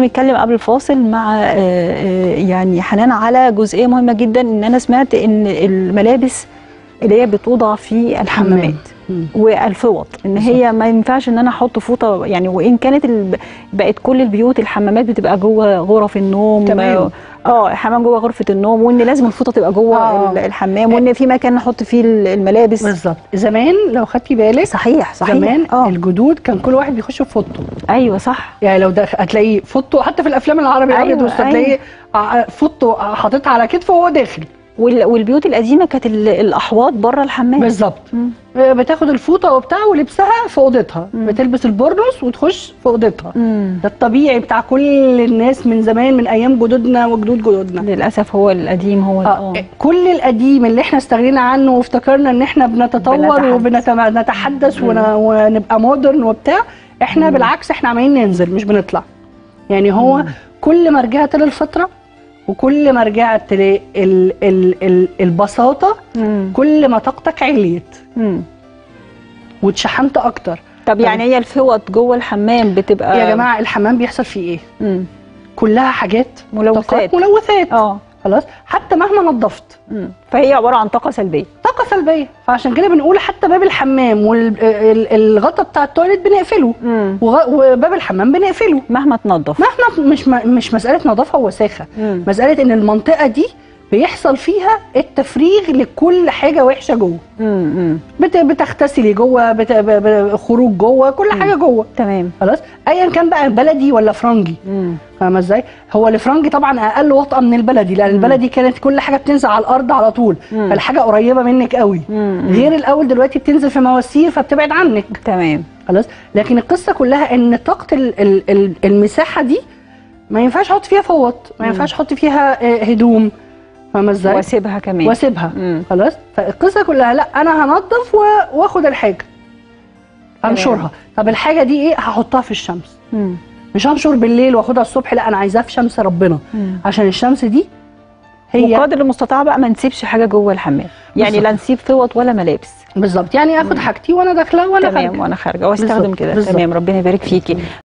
بنتكلم قبل الفاصل مع آه، آه، يعني حنان على جزئيه مهمه جدا ان انا سمعت ان الملابس اللي هي بتوضع في الحمامات مم. والفوط ان هي ما ينفعش ان انا احط فوطه يعني وان كانت ال... بقت كل البيوت الحمامات بتبقى جوه غرف النوم تمام. اه الحمام جوه غرفه النوم وان لازم الفوطه تبقى جوه آه. ال- الحمام وان في مكان نحط فيه ال- الملابس بالظبط زمان لو خدتي بالك صحيح صحيح زمان اه الجدود كان كل واحد بيخش في فوطه ايوه صح يعني لو ده هتلاقيه فوطه حتى في الافلام العربي أيوة، الابيض والاسود هتلاقيه ع- فوطه حاططها على كتفه وهو داخل وال... والبيوت القديمه كانت ال- الاحواض بره الحمام بالظبط مم. بتاخد الفوطه وبتاع ولبسها في اوضتها مم. بتلبس البرنس وتخش في اوضتها مم. ده الطبيعي بتاع كل الناس من زمان من ايام جدودنا وجدود جدودنا للاسف هو القديم هو ال- آه. اه كل القديم اللي احنا استغنينا عنه وافتكرنا ان احنا بنتطور بنتحدث. وبنتحدث مم. ونبقى مودرن وبتاع احنا مم. بالعكس احنا عمالين ننزل مش بنطلع يعني هو مم. كل ما رجعت للفطره وكل ما رجعت للبساطه مم. كل ما طاقتك عليت مم. واتشحنت اكتر طب يعني هي الفوط جوه الحمام بتبقى يا جماعه الحمام بيحصل فيه ايه مم. كلها حاجات ملوثات. طاقات ملوثات اه خلاص حتى مهما نظفت مم. فهي عباره عن طاقه سلبيه طاقه سلبيه فعشان كده بنقول حتى باب الحمام والغطا بتاع التواليت بنقفله مم. وغ- وباب الحمام بنقفله مهما تنظف مهما مش مش مساله نظافه ووساخه مم. مساله ان المنطقه دي بيحصل فيها التفريغ لكل حاجه وحشه جوه مم. مم. بت- بتغتسلي جوه بت... ب... ب... خروج جوه كل حاجه جوه تمام خلاص ايا كان بقى بلدي ولا فرنجي مم. فاهمه ازاي هو الفرنجي طبعا اقل وطأه من البلدي لان مم. البلدي كانت كل حاجه بتنزل على الارض على طول مم. فالحاجه قريبه منك قوي مم. غير الاول دلوقتي بتنزل في مواسير فبتبعد عنك تمام خلاص لكن القصه كلها ان طاقه ال- ال- ال- المساحه دي ما ينفعش احط فيها فوط ما مم. ينفعش احط فيها آه، هدوم فاهمه ازاي واسيبها كمان واسيبها مم. خلاص فالقصه كلها لا انا هنضف و- واخد الحاجه انشرها طب الحاجه دي ايه هحطها في الشمس مم. مش هنشر بالليل واخدها الصبح لا انا عايزاها في شمس ربنا مم. عشان الشمس دي هي وقدر المستطاع بقى ما نسيبش حاجه جوه الحمام يعني بالظبط. لا نسيب فوط ولا ملابس بالظبط يعني اخد حاجتي وانا داخله وانا تمام خارجه وانا خارجه واستخدم بالظبط، كده بالظبط. تمام ربنا يبارك فيكي